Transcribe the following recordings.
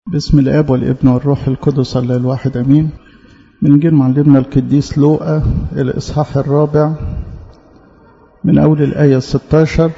باسم الاب والابن والروح القدس الله الواحد امين من جيل معلمنا القديس لوقا الاصحاح الرابع من اول الايه 16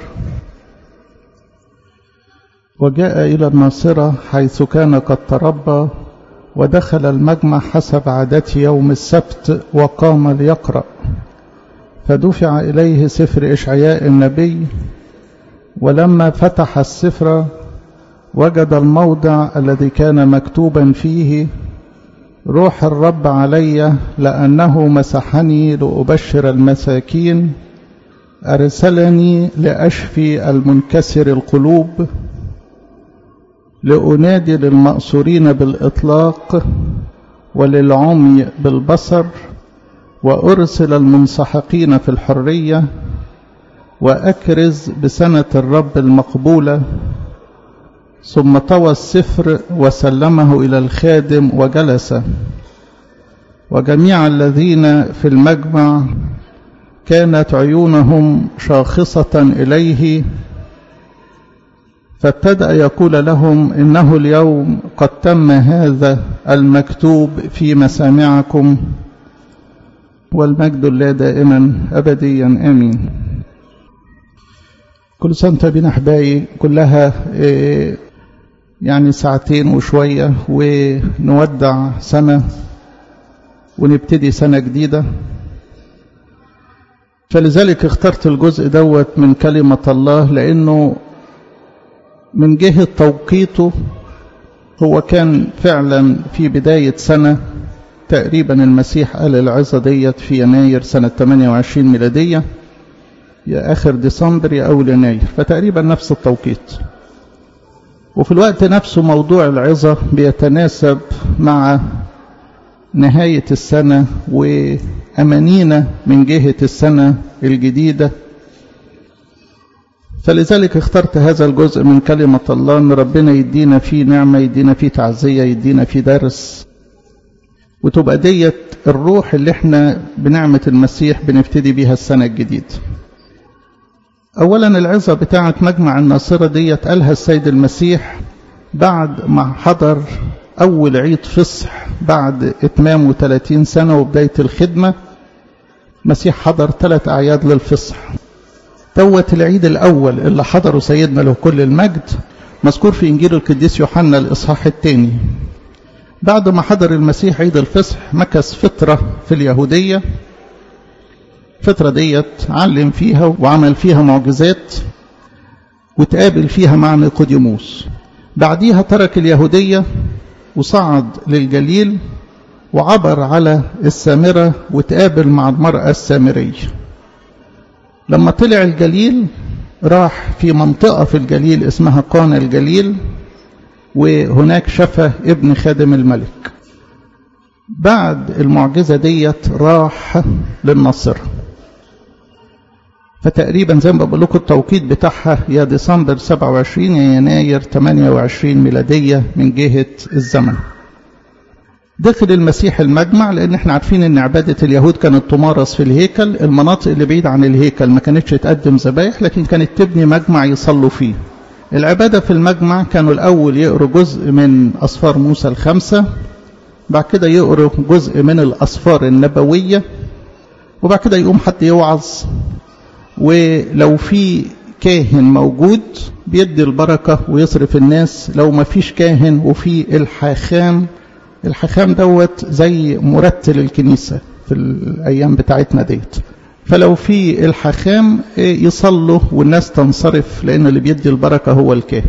وجاء الى الناصره حيث كان قد تربى ودخل المجمع حسب عادته يوم السبت وقام ليقرا فدفع اليه سفر اشعياء النبي ولما فتح السفر وجد الموضع الذي كان مكتوبا فيه روح الرب علي لأنه مسحني لأبشر المساكين أرسلني لأشفي المنكسر القلوب لأنادي للمأسورين بالإطلاق وللعمي بالبصر وأرسل المنسحقين في الحرية وأكرز بسنة الرب المقبولة ثم طوى السفر وسلمه إلى الخادم وجلس وجميع الذين في المجمع كانت عيونهم شاخصة إليه فابتدأ يقول لهم إنه اليوم قد تم هذا المكتوب في مسامعكم والمجد لله دائما أبديا آمين كل سنة طيبين أحبائي كلها يعني ساعتين وشوية ونودع سنة ونبتدي سنة جديدة فلذلك اخترت الجزء دوت من كلمة الله لأنه من جهة توقيته هو كان فعلا في بداية سنة تقريبا المسيح قال العظة ديت في يناير سنة 28 ميلادية يا آخر ديسمبر يا أول يناير فتقريبا نفس التوقيت وفي الوقت نفسه موضوع العظة بيتناسب مع نهاية السنة وأمانينا من جهة السنة الجديدة فلذلك اخترت هذا الجزء من كلمة الله أن ربنا يدينا فيه نعمة يدينا فيه تعزية يدينا فيه درس وتبقى ديت الروح اللي احنا بنعمة المسيح بنبتدي بيها السنة الجديدة أولا العظة بتاعة مجمع الناصرة ديت قالها السيد المسيح بعد ما حضر أول عيد فصح بعد إتمامه 30 سنة وبداية الخدمة المسيح حضر ثلاث أعياد للفصح دوت العيد الأول اللي حضره سيدنا له كل المجد مذكور في إنجيل القديس يوحنا الإصحاح الثاني بعد ما حضر المسيح عيد الفصح مكث فترة في اليهودية الفترة ديت علم فيها وعمل فيها معجزات وتقابل فيها مع نيقوديموس بعديها ترك اليهودية وصعد للجليل وعبر على السامرة وتقابل مع المرأة السامرية لما طلع الجليل راح في منطقة في الجليل اسمها قانا الجليل وهناك شفى ابن خادم الملك بعد المعجزة ديت راح للنصر فتقريبا زي ما بقول لكم التوقيت بتاعها يا ديسمبر 27 يا يناير 28 ميلادية من جهة الزمن دخل المسيح المجمع لان احنا عارفين ان عبادة اليهود كانت تمارس في الهيكل المناطق اللي بعيد عن الهيكل ما كانتش تقدم ذبايح لكن كانت تبني مجمع يصلوا فيه العبادة في المجمع كانوا الأول يقروا جزء من أصفار موسى الخمسة بعد كده يقروا جزء من الأصفار النبوية وبعد كده يقوم حد يوعظ ولو في كاهن موجود بيدي البركة ويصرف الناس لو ما فيش كاهن وفي الحاخام الحاخام دوت زي مرتل الكنيسة في الأيام بتاعتنا ديت فلو في الحاخام يصلوا والناس تنصرف لأن اللي بيدي البركة هو الكاهن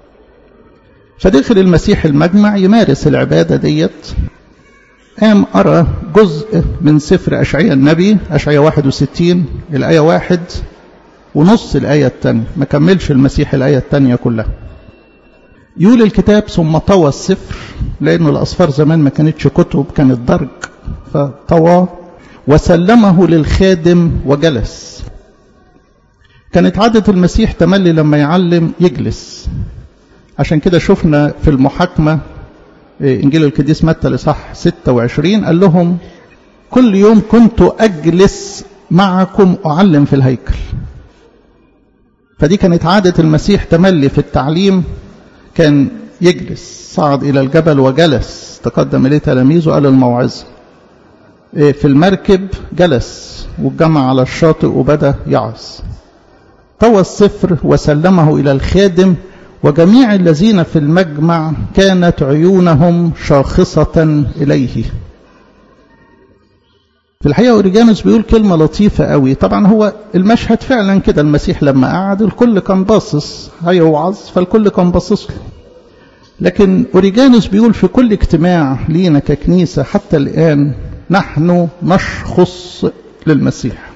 فدخل المسيح المجمع يمارس العبادة ديت قام أرى جزء من سفر أشعياء النبي أشعياء 61 الآية واحد ونص الآية الثانية ما كملش المسيح الآية الثانية كلها يقول الكتاب ثم طوى السفر لأن الأصفار زمان ما كانتش كتب كانت درج فطوى وسلمه للخادم وجلس كانت عادة المسيح تملي لما يعلم يجلس عشان كده شفنا في المحاكمة إنجيل القديس متى لصح 26 قال لهم كل يوم كنت أجلس معكم أعلم في الهيكل فدي كانت عادة المسيح تملي في التعليم كان يجلس صعد إلى الجبل وجلس تقدم إليه تلاميذه قال الموعظة في المركب جلس والجمع على الشاطئ وبدأ يعظ طوى السفر وسلمه إلى الخادم وجميع الذين في المجمع كانت عيونهم شاخصة إليه في الحقيقة أوريجانوس بيقول كلمة لطيفة قوي طبعا هو المشهد فعلا كده المسيح لما قعد الكل كان باصص هيوعظ فالكل كان باصص له لكن أوريجانوس بيقول في كل اجتماع لينا ككنيسة حتى الآن نحن نشخص للمسيح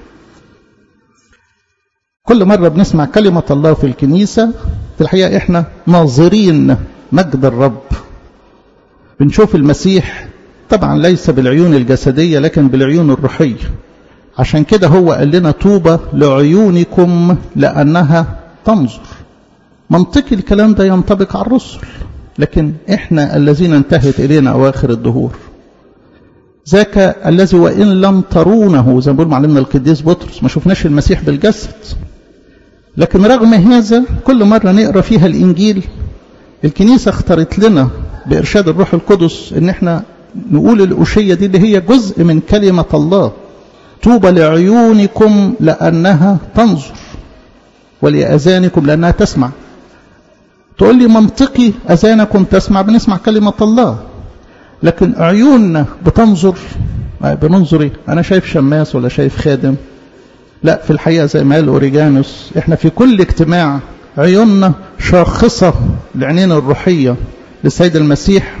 كل مرة بنسمع كلمة الله في الكنيسة في الحقيقة احنا ناظرين مجد الرب بنشوف المسيح طبعا ليس بالعيون الجسدية لكن بالعيون الروحية عشان كده هو قال لنا طوبى لعيونكم لأنها تنظر منطقي الكلام ده ينطبق على الرسل لكن احنا الذين انتهت إلينا أواخر الدهور ذاك الذي وإن لم ترونه زي ما بيقول معلمنا القديس بطرس ما شفناش المسيح بالجسد لكن رغم هذا كل مرة نقرأ فيها الإنجيل الكنيسة اختارت لنا بإرشاد الروح القدس إن احنا نقول الأشية دي اللي هي جزء من كلمة الله طوبى لعيونكم لأنها تنظر ولأذانكم لأنها تسمع تقول لي منطقي أذانكم تسمع بنسمع كلمة الله لكن عيوننا بتنظر بننظر ايه انا شايف شماس ولا شايف خادم لا في الحقيقة زي ما قال أوريجانوس احنا في كل اجتماع عيوننا شاخصة العينين الروحية للسيد المسيح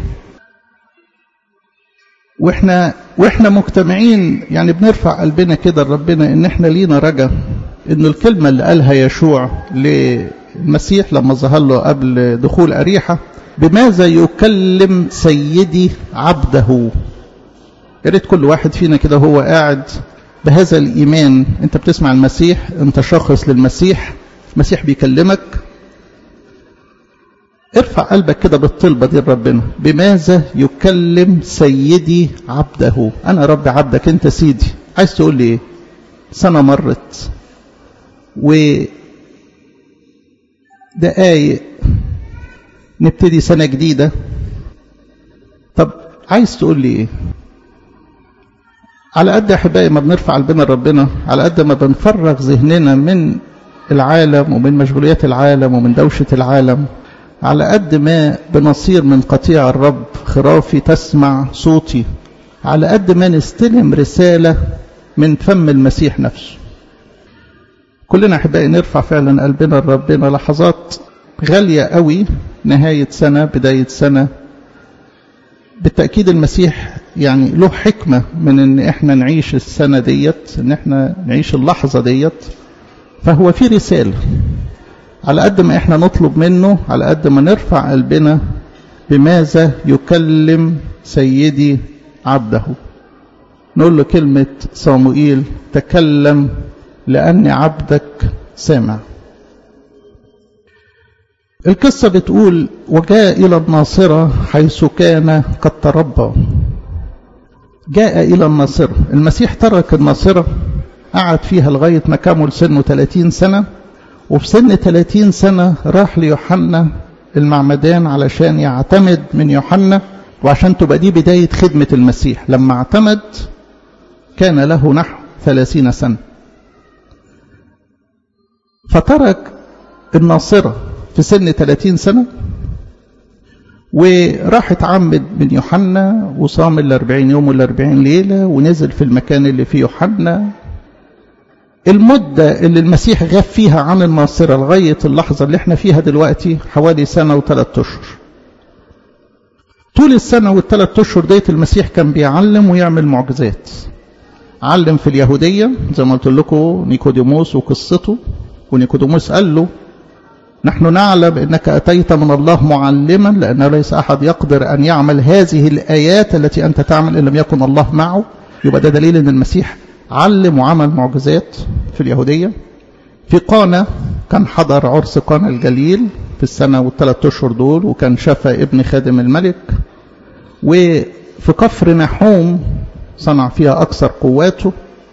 واحنا واحنا مجتمعين يعني بنرفع قلبنا كده لربنا ان احنا لينا رجا ان الكلمة اللي قالها يشوع للمسيح لما ظهر له قبل دخول أريحة بماذا يكلم سيدي عبده يا ريت كل واحد فينا كده هو قاعد بهذا الإيمان أنت بتسمع المسيح أنت شخص للمسيح المسيح بيكلمك ارفع قلبك كده بالطلبة دي لربنا بماذا يكلم سيدي عبده أنا رب عبدك أنت سيدي عايز تقول لي إيه سنة مرت و دقايق نبتدي سنة جديدة طب عايز تقول لي ايه على قد احبائي ما بنرفع قلبنا لربنا على قد ما بنفرغ ذهننا من العالم ومن مشغوليات العالم ومن دوشة العالم على قد ما بنصير من قطيع الرب خرافي تسمع صوتي على قد ما نستلم رسالة من فم المسيح نفسه كلنا احبائي نرفع فعلا قلبنا لربنا لحظات غالية قوي نهاية سنة بداية سنة بالتأكيد المسيح يعني له حكمة من ان احنا نعيش السنة ديت ان احنا نعيش اللحظة ديت فهو في رسالة على قد ما احنا نطلب منه على قد ما نرفع قلبنا بماذا يكلم سيدي عبده نقول له كلمة صاموئيل تكلم لأني عبدك سامع القصة بتقول وجاء إلى الناصرة حيث كان قد تربى جاء إلى الناصرة المسيح ترك الناصرة قعد فيها لغاية ما كمل سنه 30 سنة وفي سن 30 سنة راح ليوحنا المعمدان علشان يعتمد من يوحنا وعشان تبقى دي بداية خدمة المسيح لما اعتمد كان له نحو 30 سنة فترك الناصرة في سن 30 سنة وراح اتعمد من يوحنا وصام ال 40 يوم وال 40 ليلة ونزل في المكان اللي فيه يوحنا المدة اللي المسيح غاب فيها عن الناصرة لغاية اللحظة اللي احنا فيها دلوقتي حوالي سنة وثلاث أشهر طول السنة والثلاث أشهر ديت المسيح كان بيعلم ويعمل معجزات علم في اليهودية زي ما قلت لكم نيكوديموس وقصته ونيكوديموس قال له نحن نعلم انك اتيت من الله معلما لان ليس احد يقدر ان يعمل هذه الايات التي انت تعمل ان لم يكن الله معه يبقى ده دليل ان المسيح علم وعمل معجزات في اليهوديه في قانا كان حضر عرس قانا الجليل في السنه والثلاث اشهر دول وكان شفى ابن خادم الملك وفي كفر نحوم صنع فيها اكثر قواته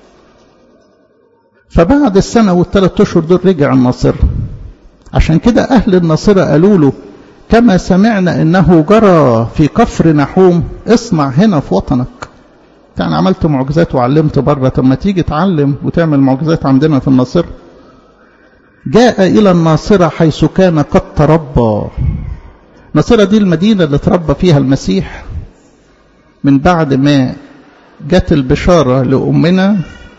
فبعد السنه والثلاث اشهر دول رجع الناصره عشان كده أهل الناصرة قالوا له كما سمعنا انه جرى في كفر نحوم اصنع هنا في وطنك يعني عملت معجزات وعلمت بره طب ما تيجي تعلم وتعمل معجزات عندنا في الناصرة جاء إلى الناصرة حيث كان قد تربى الناصرة دي المدينة اللي تربى فيها المسيح من بعد ما جت البشارة لأمنا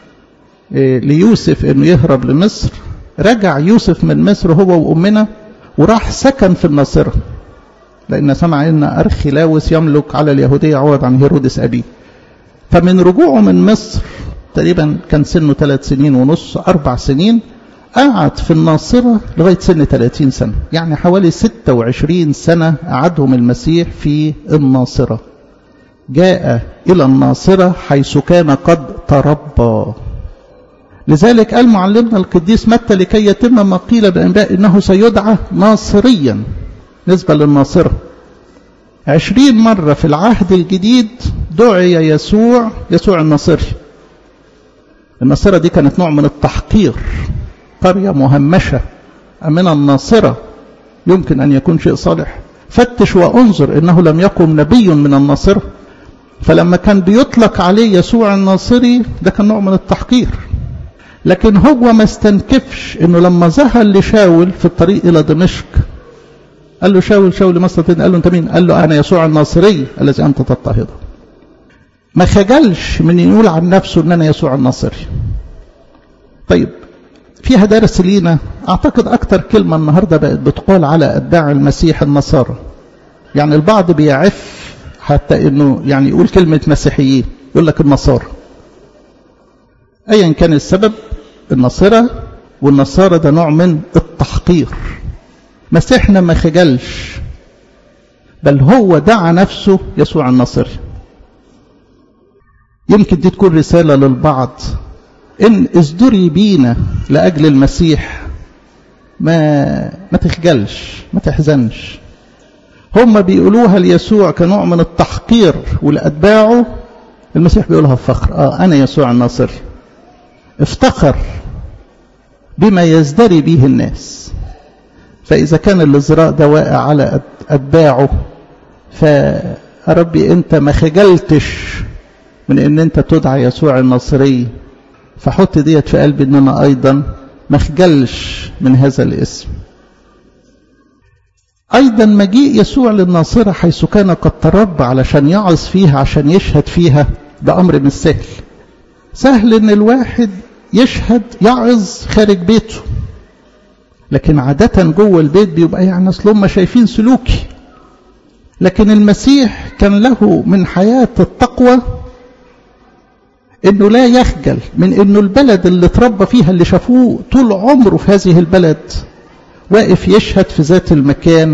ليوسف انه يهرب لمصر رجع يوسف من مصر هو وأمنا وراح سكن في الناصرة لأن سمع أن أرخلاوس يملك على اليهودية عوض عن هيرودس أبيه فمن رجوعه من مصر تقريبا كان سنه ثلاث سنين ونص أربع سنين قعد في الناصرة لغاية سن 30 سنة يعني حوالي 26 سنة قعدهم المسيح في الناصرة جاء إلى الناصرة حيث كان قد تربى لذلك قال معلمنا القديس متى لكي يتم ما قيل بأنباء إنه سيدعى ناصريا نسبة للناصرة عشرين مرة في العهد الجديد دعي يسوع يسوع الناصري الناصرة دي كانت نوع من التحقير قرية مهمشة من الناصرة يمكن أن يكون شيء صالح فتش وانظر إنه لم يقم نبي من الناصرة فلما كان بيطلق عليه يسوع الناصري ده كان نوع من التحقير لكن هو ما استنكفش انه لما ظهر لشاول في الطريق الى دمشق قال له شاول شاول ما استطيع قال له انت مين قال له انا يسوع الناصري الذي انت تضطهده ما خجلش من يقول عن نفسه ان انا يسوع الناصري طيب فيها درس لينا اعتقد اكتر كلمه النهارده بقت بتقال على اتباع المسيح النصارى يعني البعض بيعف حتى انه يعني يقول كلمه مسيحيين يقول لك النصارى ايا كان السبب النصارى والنصارى ده نوع من التحقير مسيحنا ما خجلش بل هو دعا نفسه يسوع الناصري يمكن دي تكون رسالة للبعض إن ازدري بينا لأجل المسيح ما ما تخجلش ما تحزنش هم بيقولوها ليسوع كنوع من التحقير ولأتباعه المسيح بيقولها بفخر آه أنا يسوع الناصري افتخر بما يزدري به الناس فإذا كان الازراء ده واقع على أتباعه فربي أنت ما خجلتش من أن أنت تدعى يسوع الناصري فحط ديت في قلبي أن أنا أيضا ما خجلش من هذا الاسم أيضا مجيء يسوع للناصرة حيث كان قد تربى علشان يعظ فيها عشان يشهد فيها ده أمر مش سهل سهل ان الواحد يشهد يعظ خارج بيته لكن عادة جوه البيت بيبقى يعني اصل هم شايفين سلوكي لكن المسيح كان له من حياة التقوى انه لا يخجل من انه البلد اللي اتربى فيها اللي شافوه طول عمره في هذه البلد واقف يشهد في ذات المكان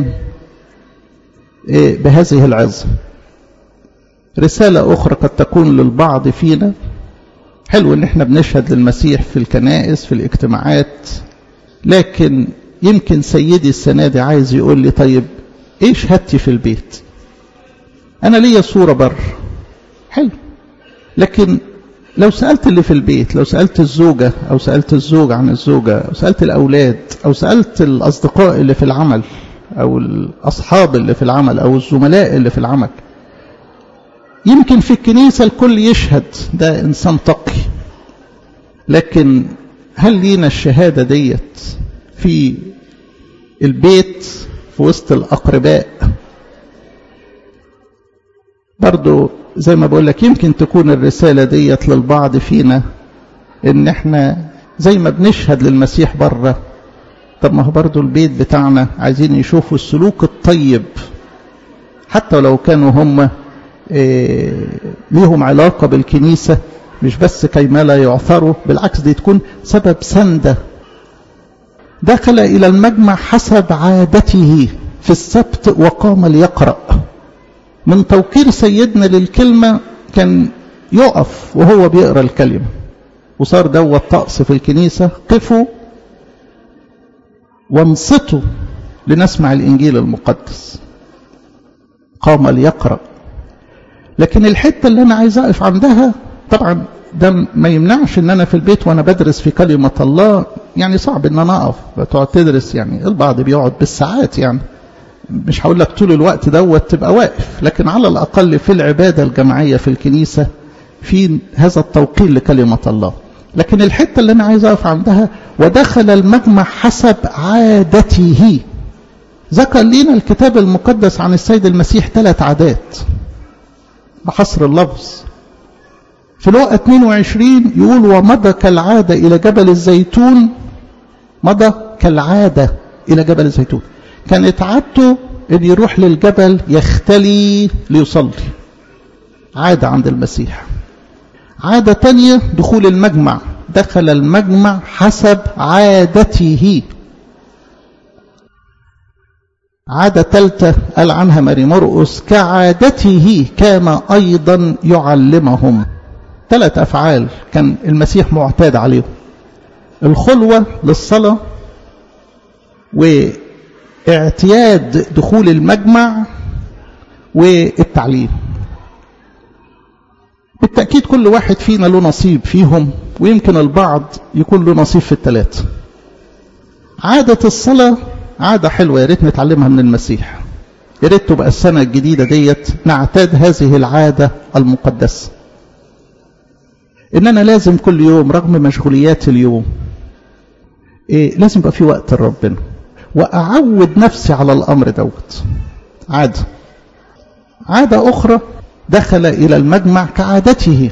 بهذه العظة رسالة أخرى قد تكون للبعض فينا حلو ان احنا بنشهد للمسيح في الكنائس في الاجتماعات لكن يمكن سيدي السنة دي عايز يقول لي طيب ايه شهادتي في البيت انا ليا صورة بر حلو لكن لو سألت اللي في البيت لو سألت الزوجة أو سألت الزوج عن الزوجة أو سألت الأولاد أو سألت الأصدقاء اللي في العمل أو الأصحاب اللي في العمل أو الزملاء اللي في العمل يمكن في الكنيسة الكل يشهد ده إنسان تقي لكن هل لينا الشهادة ديت في البيت في وسط الأقرباء برضو زي ما بقول لك يمكن تكون الرسالة ديت للبعض فينا ان احنا زي ما بنشهد للمسيح بره طب ما هو برضو البيت بتاعنا عايزين يشوفوا السلوك الطيب حتى لو كانوا هم إيه ليهم علاقة بالكنيسة مش بس كيما لا يعثروا بالعكس دي تكون سبب سندة دخل إلى المجمع حسب عادته في السبت وقام ليقرأ من توقير سيدنا للكلمة كان يقف وهو بيقرأ الكلمة وصار دوت طقس في الكنيسة قفوا وانصتوا لنسمع الإنجيل المقدس قام ليقرأ لكن الحتة اللي أنا عايز أقف عندها طبعا ده ما يمنعش ان انا في البيت وانا بدرس في كلمة الله يعني صعب ان انا اقف تقعد تدرس يعني البعض بيقعد بالساعات يعني مش هقول لك طول الوقت دوت تبقى واقف لكن على الأقل في العبادة الجماعية في الكنيسة في هذا التوقير لكلمة الله لكن الحتة اللي أنا عايز أقف عندها ودخل المجمع حسب عادته ذكر لنا الكتاب المقدس عن السيد المسيح ثلاث عادات بحصر اللفظ في الوقت 22 يقول ومضى كالعادة إلى جبل الزيتون مضى كالعادة إلى جبل الزيتون كانت عادته أن يروح للجبل يختلي ليصلي عادة عند المسيح عادة تانية دخول المجمع دخل المجمع حسب عادته عادة ثالثة قال عنها ماري مرقس كعادته كان أيضا يعلمهم ثلاث أفعال كان المسيح معتاد عليهم الخلوة للصلاة واعتياد دخول المجمع والتعليم بالتأكيد كل واحد فينا له نصيب فيهم ويمكن البعض يكون له نصيب في الثلاثة عادة الصلاة عادة حلوة يا ريت نتعلمها من المسيح يا ريت تبقى السنة الجديدة ديت نعتاد هذه العادة المقدسة إن أنا لازم كل يوم رغم مشغوليات اليوم إيه لازم يبقى في وقت لربنا وأعود نفسي على الأمر دوت عادة عادة أخرى دخل إلى المجمع كعادته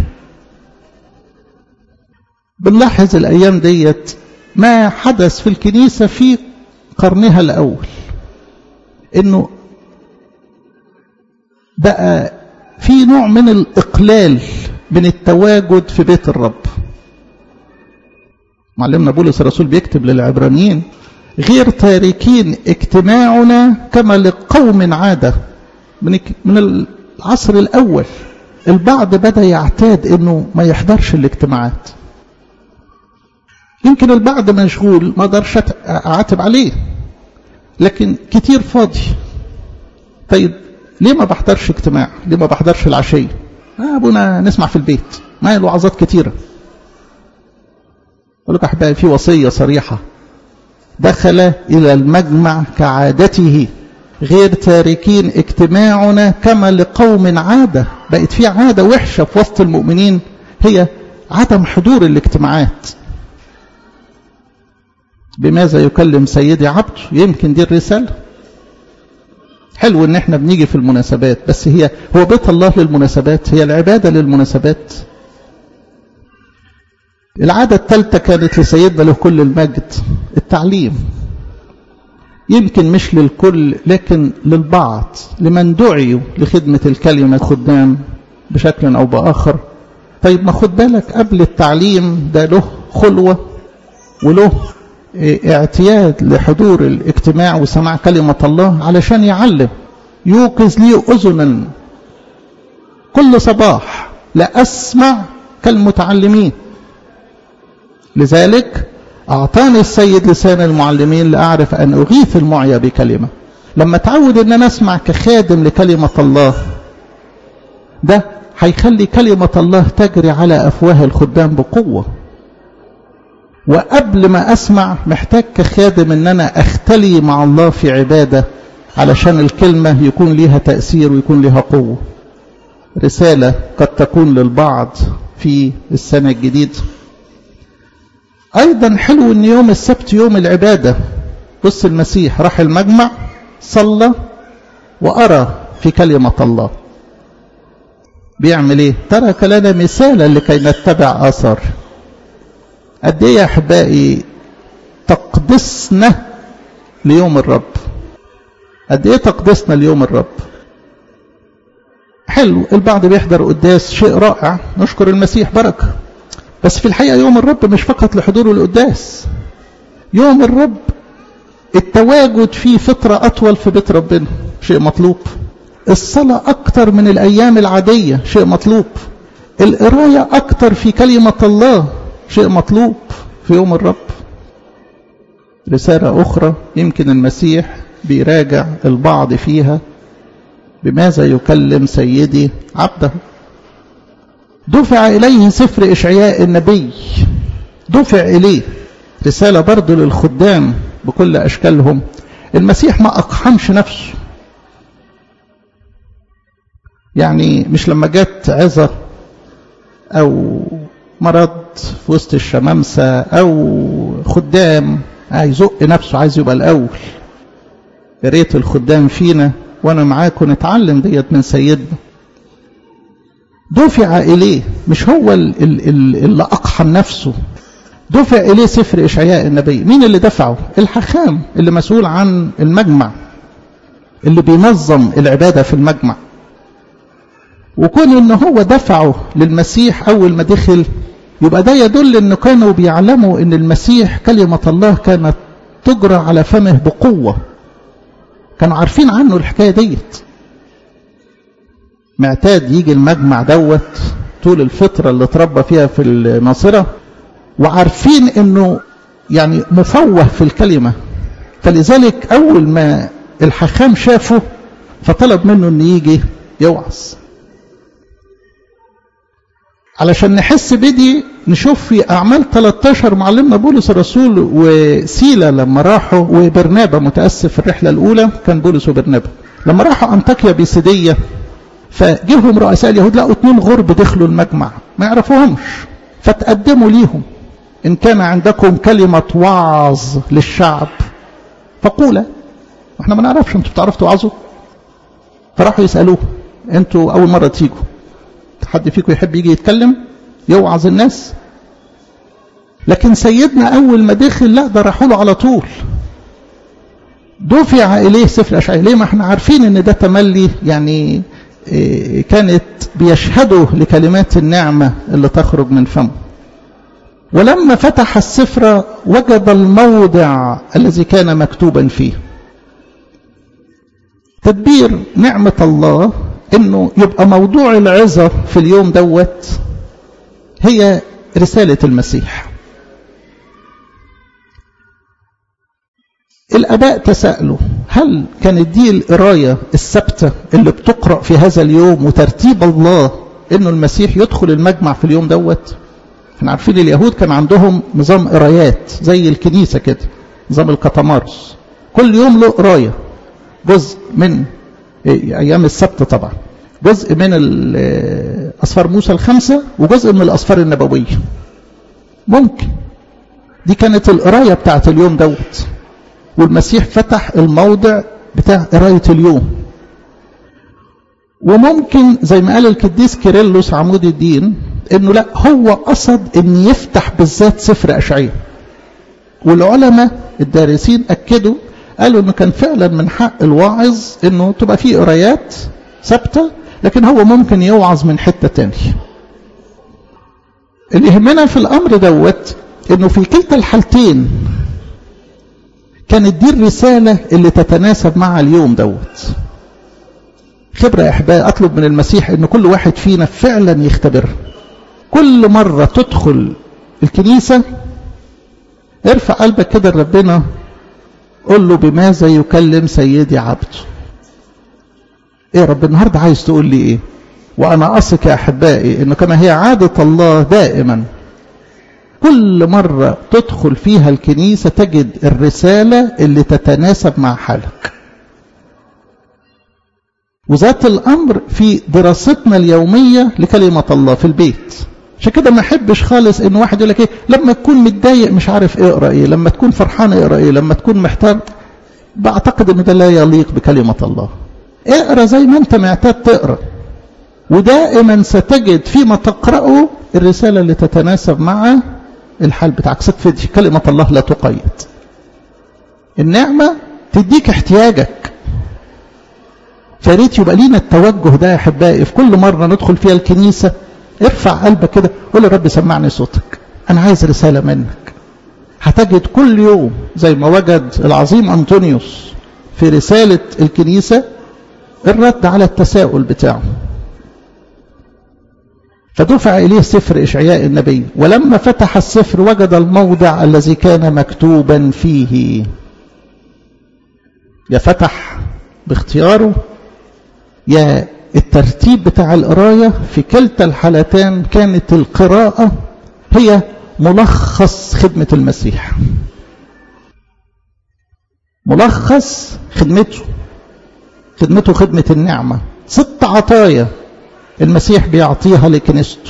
بنلاحظ الأيام ديت ما حدث في الكنيسة في قرنها الأول إنه بقى في نوع من الإقلال من التواجد في بيت الرب معلمنا بولس الرسول بيكتب للعبرانيين غير تاركين اجتماعنا كما لقوم عادة من من العصر الأول البعض بدأ يعتاد انه ما يحضرش الاجتماعات يمكن البعض مشغول ما اقدرش اعاتب عليه لكن كتير فاضي طيب ليه ما بحضرش اجتماع ليه ما بحضرش العشية آه ابونا نسمع في البيت ما الوعظات كتيرة أقول لك أحبائي في وصية صريحة دخل إلى المجمع كعادته غير تاركين اجتماعنا كما لقوم عادة بقت في عادة وحشة في وسط المؤمنين هي عدم حضور الاجتماعات بماذا يكلم سيدي عبده يمكن دي الرسالة حلو ان احنا بنيجي في المناسبات بس هي هو بيت الله للمناسبات هي العبادة للمناسبات العادة الثالثة كانت لسيدنا له كل المجد التعليم يمكن مش للكل لكن للبعض لمن دعيوا لخدمة الكلمة خدام بشكل أو بآخر طيب ما خد بالك قبل التعليم ده له خلوة وله اعتياد لحضور الاجتماع وسماع كلمة الله علشان يعلم يوقظ لي أذنا كل صباح لأسمع كالمتعلمين لذلك أعطاني السيد لسان المعلمين لأعرف أن أغيث المعيا بكلمة لما تعود أن أنا أسمع كخادم لكلمة الله ده هيخلي كلمة الله تجري على أفواه الخدام بقوة وقبل ما أسمع محتاج كخادم أن أنا أختلي مع الله في عبادة علشان الكلمة يكون ليها تأثير ويكون ليها قوة رسالة قد تكون للبعض في السنة الجديدة أيضا حلو أن يوم السبت يوم العبادة بص المسيح راح المجمع صلى وأرى في كلمة الله بيعمل ايه ترك لنا مثالا لكي نتبع آثار قد ايه يا احبائي تقدسنا ليوم الرب قد ايه تقدسنا ليوم الرب حلو البعض بيحضر قداس شيء رائع نشكر المسيح بركه بس في الحقيقة يوم الرب مش فقط لحضور القداس يوم الرب التواجد فيه فترة أطول في بيت ربنا شيء مطلوب الصلاة أكتر من الأيام العادية شيء مطلوب القراية أكتر في كلمة الله شيء مطلوب في يوم الرب رسالة أخرى يمكن المسيح بيراجع البعض فيها بماذا يكلم سيدي عبده دفع إليه سفر إشعياء النبي دفع إليه رسالة برضه للخدام بكل أشكالهم المسيح ما أقحمش نفسه يعني مش لما جت عظة أو مرض في وسط الشمامسة أو خدام هيزق نفسه عايز يبقى الأول يا ريت الخدام فينا وأنا معاكم نتعلم ديت من سيدنا دفع إليه مش هو اللي أقحم نفسه دفع إليه سفر إشعياء النبي مين اللي دفعه الحكام اللي مسؤول عن المجمع اللي بينظم العبادة في المجمع وكون ان هو دفعه للمسيح اول ما دخل يبقى ده يدل ان كانوا بيعلموا ان المسيح كلمة الله كانت تجرى على فمه بقوة كانوا عارفين عنه الحكاية ديت معتاد يجي المجمع دوت طول الفترة اللي اتربى فيها في الناصرة وعارفين انه يعني مفوه في الكلمة فلذلك اول ما الحكام شافه فطلب منه ان يجي يوعظ علشان نحس بدي نشوف في أعمال 13 معلمنا بولس الرسول وسيلة لما راحوا وبرنابا متأسف في الرحلة الأولى كان بولس وبرنابا لما راحوا أنطاكيا بيسيدية فجيهم رؤساء اليهود لقوا اتنين غرب دخلوا المجمع ما يعرفوهمش فتقدموا ليهم إن كان عندكم كلمة وعظ للشعب فقولا احنا ما نعرفش انتوا بتعرفوا توعظوا فراحوا يسألوه انتوا أول مرة تيجوا حد فيكم يحب يجي يتكلم يوعظ الناس لكن سيدنا أول ما دخل لا ده راحوا له على طول دفع إليه سفر أشعياء ليه ما احنا عارفين ان ده تملي يعني كانت بيشهدوا لكلمات النعمة اللي تخرج من فمه ولما فتح السفر وجد الموضع الذي كان مكتوبا فيه تدبير نعمة الله انه يبقى موضوع العظة في اليوم دوت هي رسالة المسيح الاباء تساءلوا هل كانت دي القراية الثابتة اللي بتقرأ في هذا اليوم وترتيب الله انه المسيح يدخل المجمع في اليوم دوت احنا عارفين اليهود كان عندهم نظام قرايات زي الكنيسة كده نظام الكتمارس كل يوم له قراية جزء من ايام السبت طبعا جزء من أسفار موسى الخمسة وجزء من الأسفار النبوية ممكن دي كانت القراية بتاعت اليوم دوت والمسيح فتح الموضع بتاع قراية اليوم وممكن زي ما قال القديس كيرلس عمود الدين انه لا هو قصد ان يفتح بالذات سفر اشعياء والعلماء الدارسين اكدوا قالوا انه كان فعلا من حق الواعظ انه تبقى فيه قرايات ثابته لكن هو ممكن يوعظ من حتة تانية اللي يهمنا في الأمر دوت إنه في كلتا الحالتين كانت دي الرسالة اللي تتناسب مع اليوم دوت خبرة يا أحبائي أطلب من المسيح إن كل واحد فينا فعلا يختبر كل مرة تدخل الكنيسة ارفع قلبك كده لربنا قل له بماذا يكلم سيدي عبده ايه رب النهارده عايز تقول لي ايه وانا اثق يا احبائي انه كما هي عاده الله دائما كل مره تدخل فيها الكنيسه تجد الرساله اللي تتناسب مع حالك وذات الامر في دراستنا اليوميه لكلمه الله في البيت عشان كده ما احبش خالص ان واحد يقول لك ايه لما تكون متضايق مش عارف اقرا ايه لما تكون فرحان اقرا ايه لما تكون محتار بعتقد ان ده لا يليق بكلمه الله اقرا زي ما انت معتاد تقرا ودائما ستجد فيما تقراه الرساله اللي تتناسب مع الحال بتاعك ستفيد كلمه الله لا تقيد النعمه تديك احتياجك فريت يبقى لينا التوجه ده يا احبائي في كل مره ندخل فيها الكنيسه ارفع قلبك كده قول يا رب سمعني صوتك انا عايز رساله منك هتجد كل يوم زي ما وجد العظيم انطونيوس في رساله الكنيسه الرد على التساؤل بتاعه فدفع إليه سفر إشعياء النبي ولما فتح السفر وجد الموضع الذي كان مكتوبا فيه يا فتح باختياره يا الترتيب بتاع القراية في كلتا الحالتين كانت القراءة هي ملخص خدمة المسيح ملخص خدمته خدمته خدمة النعمة ست عطايا المسيح بيعطيها لكنيسته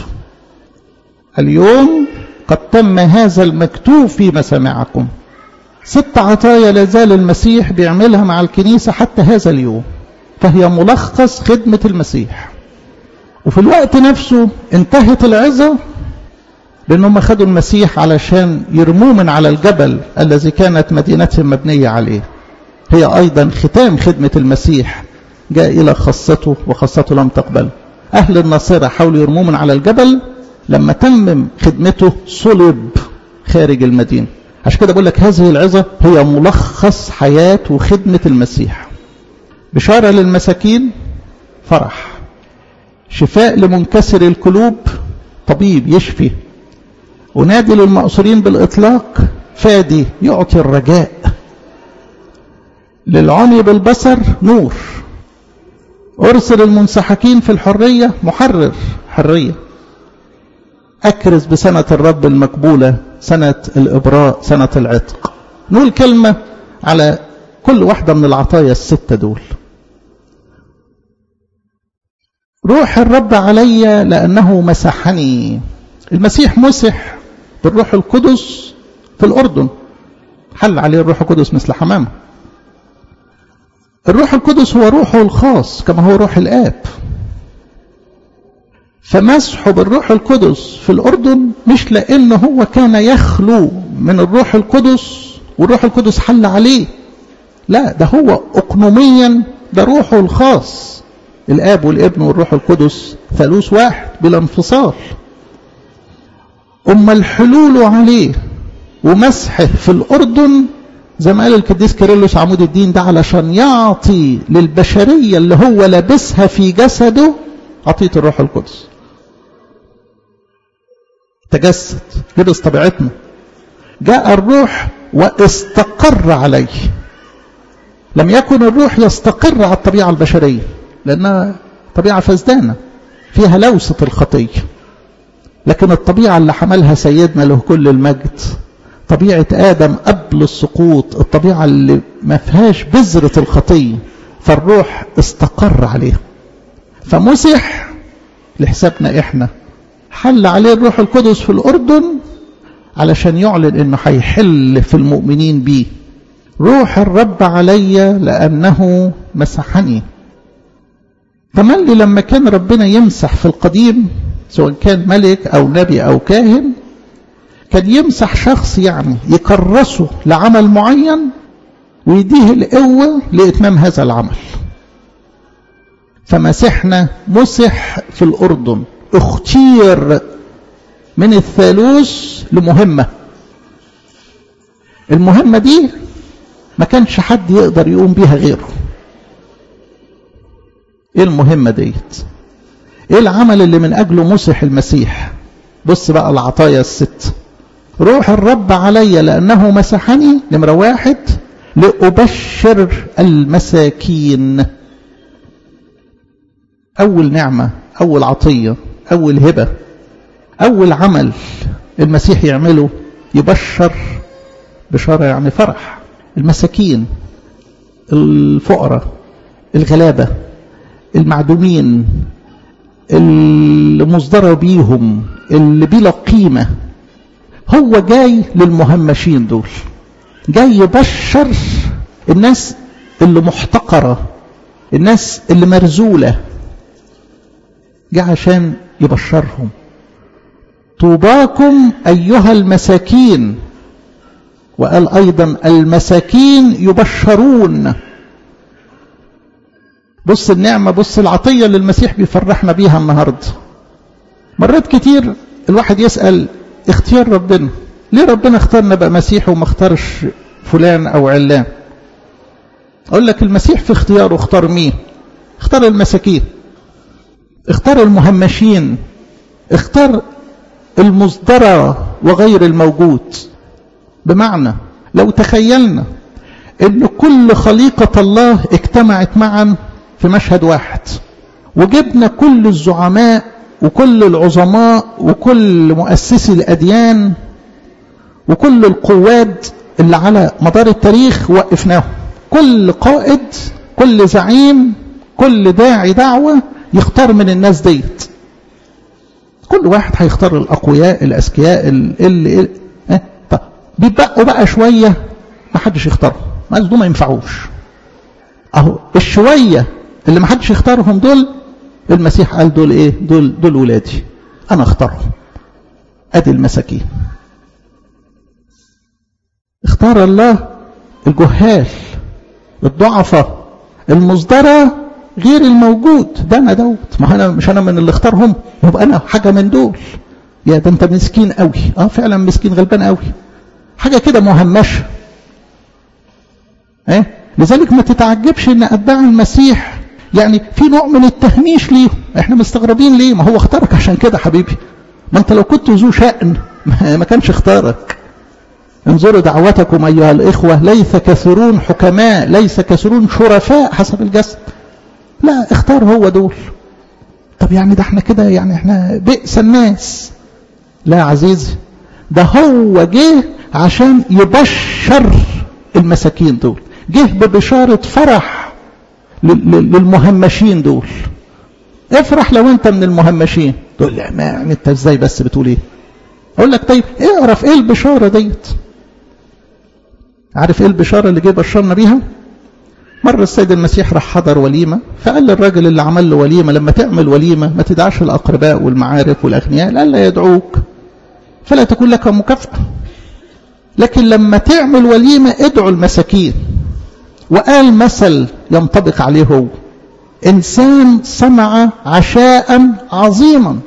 اليوم قد تم هذا المكتوب في مسامعكم ست عطايا لازال المسيح بيعملها مع الكنيسة حتى هذا اليوم فهي ملخص خدمة المسيح وفي الوقت نفسه انتهت العظة لأنهم خدوا المسيح علشان يرموه من على الجبل الذي كانت مدينتهم مبنية عليه هي أيضا ختام خدمة المسيح جاء إلى خاصته وخاصته لم تقبل أهل الناصرة حاولوا يرموه من على الجبل لما تمم خدمته صلب خارج المدينة عشان كده بقول لك هذه العظة هي ملخص حياة وخدمة المسيح بشارة للمساكين فرح شفاء لمنكسر القلوب طبيب يشفي ونادي للمأسورين بالإطلاق فادي يعطي الرجاء للعمي بالبصر نور أرسل المنسحقين في الحرية محرر حرية أكرز بسنة الرب المقبولة سنة الإبراء سنة العتق نقول كلمة على كل واحدة من العطايا الستة دول روح الرب علي لأنه مسحني المسيح مسح بالروح القدس في الأردن حل عليه الروح القدس مثل حمامه الروح القدس هو روحه الخاص كما هو روح الآب فمسحه بالروح القدس في الأردن مش لأنه هو كان يخلو من الروح القدس والروح القدس حل عليه لا ده هو أقنوميا ده روحه الخاص الآب والابن والروح القدس ثالوث واحد بلا انفصال أما الحلول عليه ومسحه في الأردن زي ما قال القديس كيرلس عمود الدين ده علشان يعطي للبشرية اللي هو لابسها في جسده عطية الروح القدس تجسد لبس طبيعتنا جاء الروح واستقر عليه لم يكن الروح يستقر على الطبيعة البشرية لأنها طبيعة فزدانة فيها لوسة الخطية لكن الطبيعة اللي حملها سيدنا له كل المجد طبيعة آدم قبل السقوط الطبيعة اللي ما فيهاش بذرة الخطية فالروح استقر عليها فمسح لحسابنا احنا حل عليه الروح القدس في الأردن علشان يعلن انه هيحل في المؤمنين بيه روح الرب علي لأنه مسحني تملي لما كان ربنا يمسح في القديم سواء كان ملك أو نبي أو كاهن كان يمسح شخص يعني يكرسه لعمل معين ويديه القوة لإتمام هذا العمل فمسحنا مسح في الأردن اختير من الثالوث لمهمة المهمة دي ما كانش حد يقدر يقوم بيها غيره ايه المهمة ديت ايه العمل اللي من اجله مسح المسيح بص بقى العطايا الست روح الرب علي لانه مسحني نمرة واحد لأبشر المساكين أول نعمة أول عطية أول هبة أول عمل المسيح يعمله يبشر بشارة يعني فرح المساكين الفقراء الغلابة المعدومين المصدرة بيهم اللي بلا قيمة هو جاي للمهمشين دول جاي يبشر الناس اللي محتقرة الناس اللي مرزولة جاء عشان يبشرهم طوباكم أيها المساكين وقال أيضا المساكين يبشرون بص النعمة بص العطية اللي المسيح بيفرحنا بيها النهاردة مرات كتير الواحد يسأل اختيار ربنا ليه ربنا اختارنا بقى مسيح وما اختارش فلان او علان اقول لك المسيح في اختياره اختار مين اختار المساكين اختار المهمشين اختار المصدرة وغير الموجود بمعنى لو تخيلنا ان كل خليقة الله اجتمعت معا في مشهد واحد وجبنا كل الزعماء وكل العظماء وكل مؤسسي الأديان وكل القواد اللي على مدار التاريخ وقفناهم كل قائد كل زعيم كل داعي دعوة يختار من الناس ديت كل واحد هيختار الأقوياء الأذكياء اللي اه طب بيبقوا بقى شوية ما حدش يختارهم ما دول ما ينفعوش اهو الشوية اللي ما حدش يختارهم دول المسيح قال دول ايه دول دول ولادي انا اختارهم ادي المساكين اختار الله الجهال الضعفاء المصدرة غير الموجود ده انا دوت ما انا مش انا من اللي اختارهم يبقى انا حاجه من دول يا ده انت مسكين قوي اه فعلا مسكين غلبان قوي حاجه كده مهمشه ايه لذلك ما تتعجبش ان اتباع المسيح يعني في نوع من التهميش ليهم احنا مستغربين ليه ما هو اختارك عشان كده حبيبي ما انت لو كنت ذو شأن ما كانش اختارك انظروا دعوتكم ايها الاخوه ليس كثيرون حكماء ليس كثيرون شرفاء حسب الجسد لا اختار هو دول طب يعني ده احنا كده يعني احنا بئس الناس لا يا عزيزي ده هو جه عشان يبشر المساكين دول جه ببشارة فرح للمهمشين دول افرح لو انت من المهمشين تقول لي ما يعني انت ازاي بس بتقول ايه اقول لك طيب اعرف ايه البشارة ديت عارف ايه البشارة اللي جه بشرنا بيها مرة السيد المسيح راح حضر وليمة فقال للراجل اللي عمل له وليمة لما تعمل وليمة ما تدعش الأقرباء والمعارف والأغنياء قال لا يدعوك فلا تكون لك مكافأة لكن لما تعمل وليمة ادعوا المساكين وقال مثل ينطبق عليه هو إنسان صنع عشاء عظيما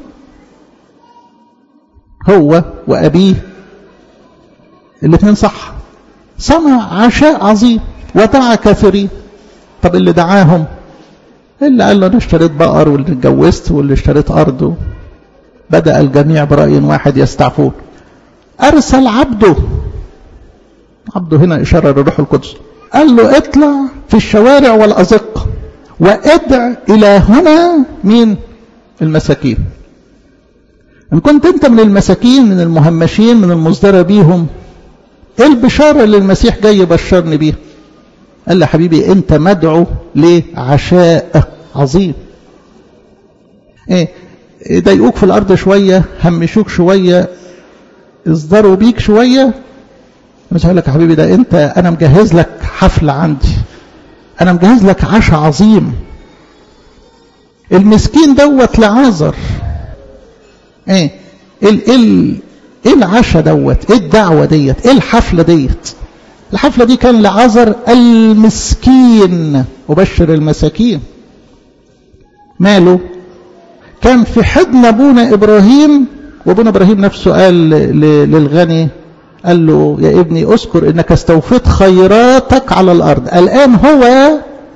هو وأبيه الاثنين صح صنع عشاء عظيم ودعا كثيرين طب اللي دعاهم اللي قال له انا اشتريت بقر واللي اتجوزت واللي اشتريت ارض بدأ الجميع برأي واحد يستعفون أرسل عبده عبده هنا إشارة للروح القدس قال له اطلع في الشوارع والأزقة وادع إلى هنا مين المساكين إن كنت أنت من المساكين من المهمشين من المصدرة بيهم إيه البشارة اللي المسيح جاي يبشرني بيها قال له حبيبي أنت مدعو لعشاء عظيم إيه ضايقوك في الأرض شوية همشوك شوية اصدروا بيك شوية مش هقول لك يا حبيبي ده انت انا مجهز لك حفلة عندي انا مجهز لك عشاء عظيم المسكين دوت لعازر ايه ايه ايه ايه العشاء دوت ايه الدعوة ديت ايه الحفلة ديت الحفلة دي كان لعازر المسكين وبشر المساكين ماله كان في حضن ابونا ابراهيم وابونا ابراهيم نفسه قال للغني قال له يا ابني اذكر انك استوفيت خيراتك على الارض الان هو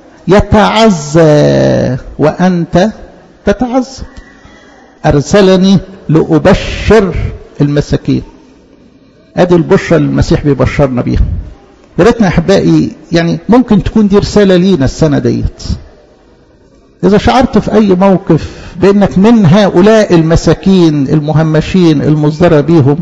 يتعزى وانت تتعزى ارسلني لابشر المساكين ادي البشرى اللي المسيح بيبشرنا بيها يا ريتنا احبائي يعني ممكن تكون دي رساله لينا السنه ديت إذا شعرت في أي موقف بأنك من هؤلاء المساكين المهمشين المصدرة بيهم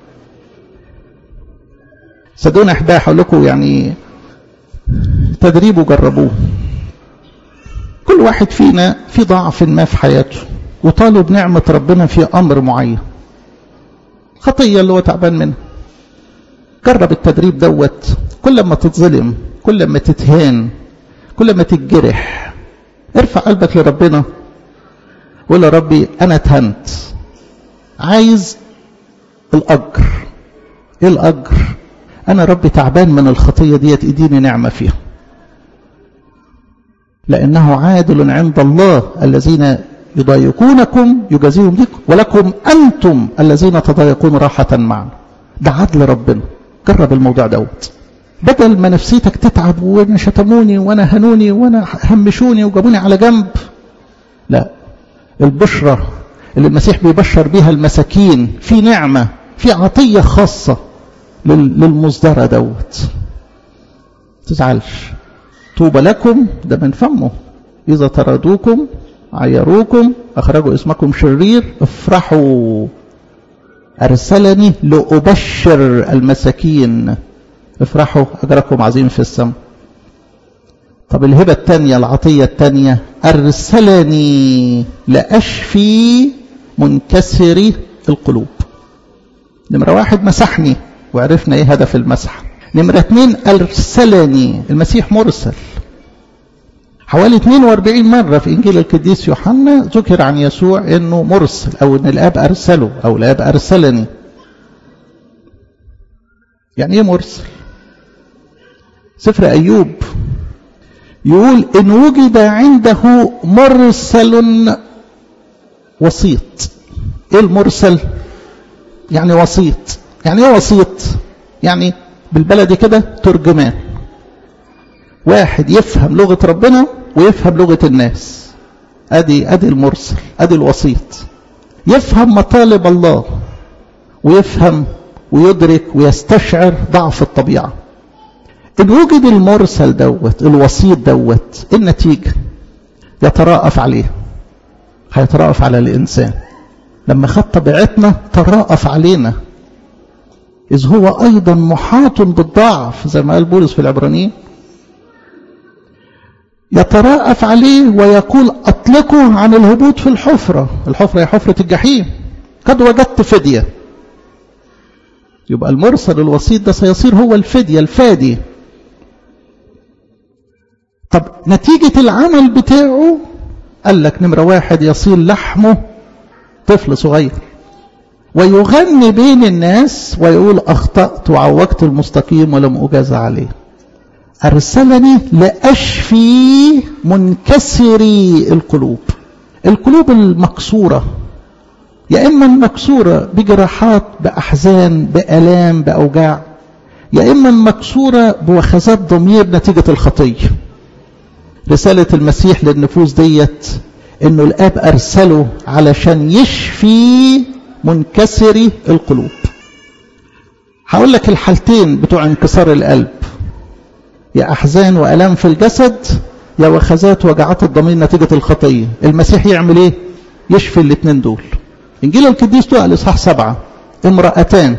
صدقوني أحبائي هقول لكم يعني تدريب وجربوه كل واحد فينا في ضعف ما في حياته وطالب نعمة ربنا في أمر معين خطية اللي هو تعبان منها جرب التدريب دوت كل ما تتظلم كل ما تتهان كل ما تتجرح ارفع قلبك لربنا وقول يا ربي انا اتهنت عايز الاجر ايه الاجر انا ربي تعبان من الخطيه ديت اديني نعمه فيها لانه عادل عند الله الذين يضايقونكم يجازيهم بكم ولكم انتم الذين تضايقون راحه معنا ده عدل ربنا جرب الموضوع دوت بدل ما نفسيتك تتعب وانا شتموني وانا هنوني وانا همشوني وجابوني على جنب لا البشرة اللي المسيح بيبشر بيها المساكين في نعمة في عطية خاصة للمصدرة دوت تزعلش طوبى لكم ده من فمه إذا طردوكم عيروكم أخرجوا اسمكم شرير افرحوا أرسلني لأبشر المساكين افرحوا أجركم عظيم في السماء طب الهبة الثانية العطية الثانية أرسلني لأشفي منكسري القلوب نمرة واحد مسحني وعرفنا ايه هدف المسح نمرة اتنين أرسلني المسيح مرسل حوالي 42 مرة في إنجيل القديس يوحنا ذكر عن يسوع إنه مرسل أو إن الآب أرسله أو الآب أرسلني يعني إيه مرسل؟ سفر أيوب يقول إن وجد عنده مرسل وسيط إيه المرسل؟ يعني وسيط يعني إيه وسيط؟ يعني بالبلدي كده ترجمان واحد يفهم لغة ربنا ويفهم لغة الناس ادي ادي المرسل ادي الوسيط يفهم مطالب الله ويفهم ويدرك ويستشعر ضعف الطبيعة إن وجد المرسل دوت الوسيط دوت النتيجة يتراءف عليه هيتراءف على الإنسان لما خد طبيعتنا تراءف علينا إذ هو أيضا محاط بالضعف زي ما قال بولس في العبرانيين يتراءف عليه ويقول أطلقوا عن الهبوط في الحفرة الحفرة هي حفرة الجحيم قد وجدت فدية يبقى المرسل الوسيط ده سيصير هو الفدية الفادي طب نتيجة العمل بتاعه قال لك نمرة واحد يصير لحمه طفل صغير ويغني بين الناس ويقول أخطأت وعوجت المستقيم ولم أجاز عليه أرسلني لأشفي منكسري القلوب القلوب المكسورة يا إما المكسورة بجراحات بأحزان بألام بأوجاع يا إما المكسورة بوخزات ضمير نتيجة الخطية رسالة المسيح للنفوس ديت إنه الآب أرسله علشان يشفي منكسري القلوب هقول لك الحالتين بتوع انكسار القلب يا أحزان وألام في الجسد يا وخزات وجعات الضمير نتيجة الخطية المسيح يعمل إيه يشفي الاثنين دول إنجيل القديس لوقا الإصحاح سبعة امرأتان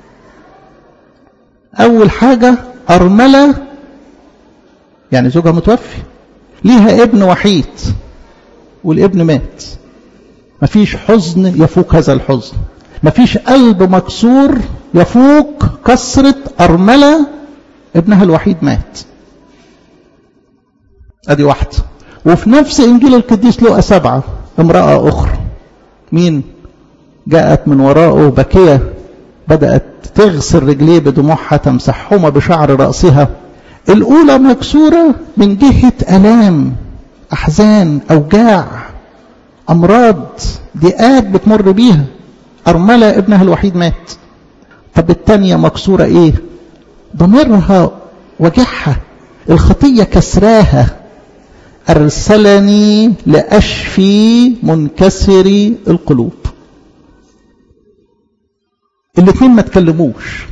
أول حاجة أرملة يعني زوجها متوفي ليها ابن وحيد والابن مات مفيش حزن يفوق هذا الحزن مفيش قلب مكسور يفوق كسرة أرملة ابنها الوحيد مات ادي واحدة وفي نفس انجيل القديس لوقا سبعة امرأة اخرى مين جاءت من وراءه بكية بدأت تغسل رجليه بدموعها تمسحهما بشعر رأسها الأولى مكسورة من جهة ألام أحزان أوجاع أمراض ضيقات بتمر بيها أرملة ابنها الوحيد مات طب التانية مكسورة إيه ضميرها وجعها الخطية كسراها أرسلني لأشفي منكسري القلوب الاثنين ما تكلموش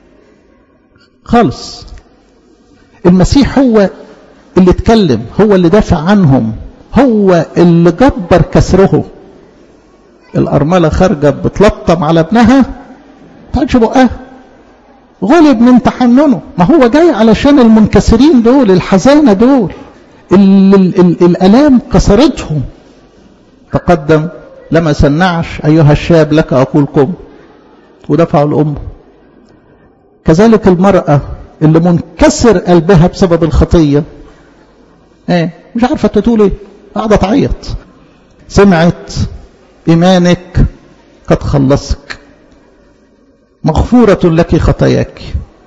خالص المسيح هو اللي اتكلم هو اللي دافع عنهم هو اللي جبر كسره الأرملة خارجة بتلطم على ابنها تعالش بقها غلب من تحننه ما هو جاي علشان المنكسرين دول الحزانة دول ال ال ال الألام كسرتهم تقدم لما سنعش أيها الشاب لك أقول قم ودفعوا الأم كذلك المرأة اللي منكسر قلبها بسبب الخطية ايه مش عارفة تقول ايه قاعدة تعيط سمعت إيمانك قد خلصك مغفورة لك خطاياك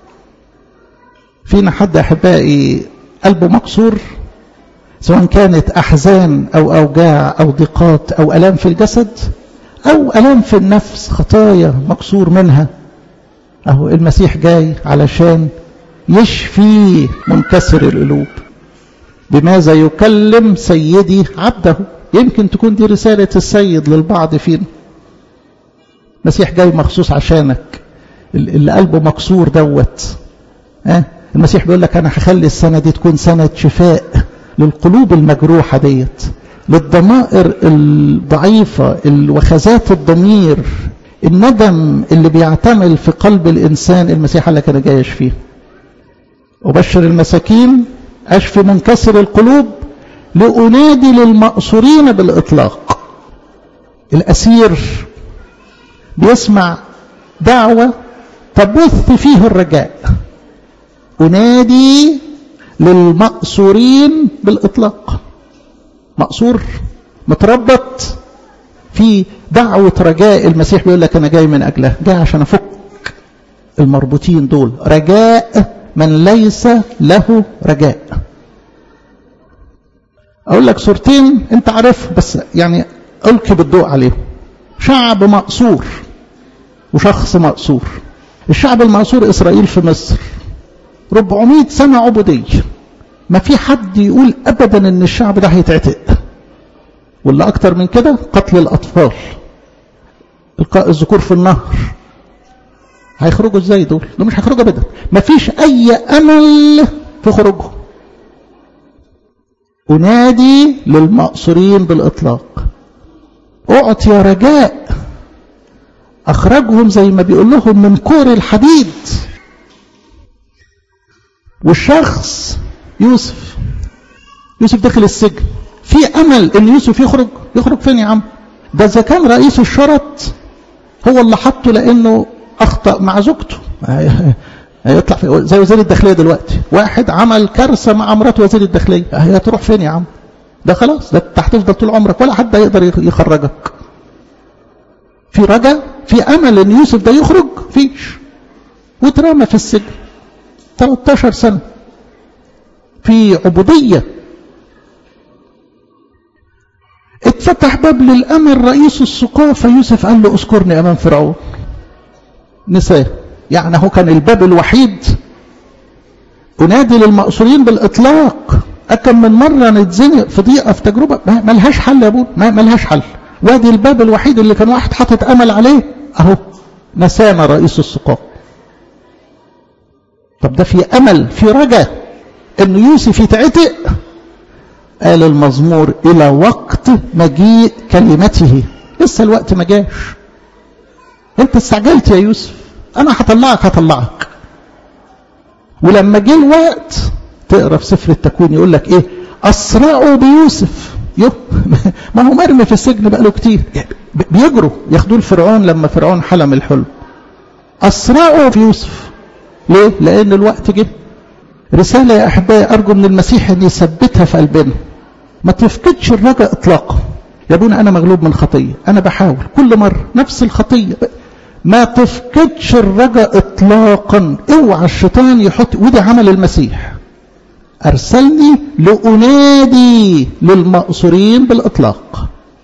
فينا حد أحبائي قلبه مكسور سواء كانت أحزان أو أوجاع أو ضيقات أو ألام في الجسد أو ألام في النفس خطايا مكسور منها أهو المسيح جاي علشان يشفي منكسر القلوب بماذا يكلم سيدي عبده يمكن تكون دي رسالة السيد للبعض فينا المسيح جاي مخصوص عشانك اللي قلبه مكسور دوت ها المسيح بيقول لك انا هخلي السنه دي تكون سنه شفاء للقلوب المجروحه ديت للضمائر الضعيفه الوخزات الضمير الندم اللي بيعتمل في قلب الانسان المسيح قال لك انا جاي اشفيه ابشر المساكين اشفي منكسر القلوب لأنادي للمأسورين بالإطلاق الأسير بيسمع دعوة تبث فيه الرجاء أنادي للمأسورين بالإطلاق مأسور متربط في دعوة رجاء المسيح بيقول لك أنا جاي من أجله جاي عشان أفك المربوطين دول رجاء من ليس له رجاء أقول لك صورتين أنت عارف بس يعني ألقي بالضوء عليهم شعب مأسور وشخص مأسور الشعب المأسور إسرائيل في مصر 400 سنة عبودية ما في حد يقول أبدا أن الشعب ده هيتعتق واللي أكتر من كده قتل الأطفال إلقاء الذكور في النهر هيخرجوا ازاي دول دول مش هيخرجوا ابدا مفيش اي امل في خروجهم انادي للمأسورين بالاطلاق اعطي رجاء اخرجهم زي ما بيقول لهم من كور الحديد والشخص يوسف يوسف دخل السجن في امل ان يوسف يخرج يخرج فين يا عم ده اذا كان رئيس الشرط هو اللي حطه لانه اخطا مع زوجته هيطلع في زي وزير الداخليه دلوقتي واحد عمل كارثه مع مرات وزير الداخليه هي تروح فين يا عم ده خلاص ده انت هتفضل طول عمرك ولا حد هيقدر يخرجك في رجا في امل ان يوسف ده يخرج فيش واترمى في السجن 13 سنه في عبوديه اتفتح باب للامر رئيس السقاة فيوسف قال له اذكرني امام فرعون نساه يعني هو كان الباب الوحيد أنادي للمأسورين بالإطلاق أكم من مرة نتزنق في ضيقة في تجربة ما لهاش حل يا أبونا ما لهاش حل وادي الباب الوحيد اللي كان واحد حاطط أمل عليه أهو نسانا رئيس السقاة طب ده في أمل في رجاء إن يوسف يتعتق قال المزمور إلى وقت مجيء كلمته لسه الوقت ما جاش انت استعجلت يا يوسف انا هطلعك هطلعك ولما جه الوقت تقرا في سفر التكوين يقول لك ايه اسرعوا بيوسف يو ما هو مرمي في السجن بقاله كتير بيجروا ياخدوه لفرعون لما فرعون حلم الحلم اسرعوا بيوسف ليه لان الوقت جه رساله يا احبائي ارجو من المسيح ان يثبتها في قلبنا ما تفقدش الرجاء اطلاقا يا ابونا انا مغلوب من خطيه انا بحاول كل مره نفس الخطيه ما تفقدش الرجاء اطلاقا اوعى الشيطان يحط ودي عمل المسيح ارسلني لانادي للمأسورين بالاطلاق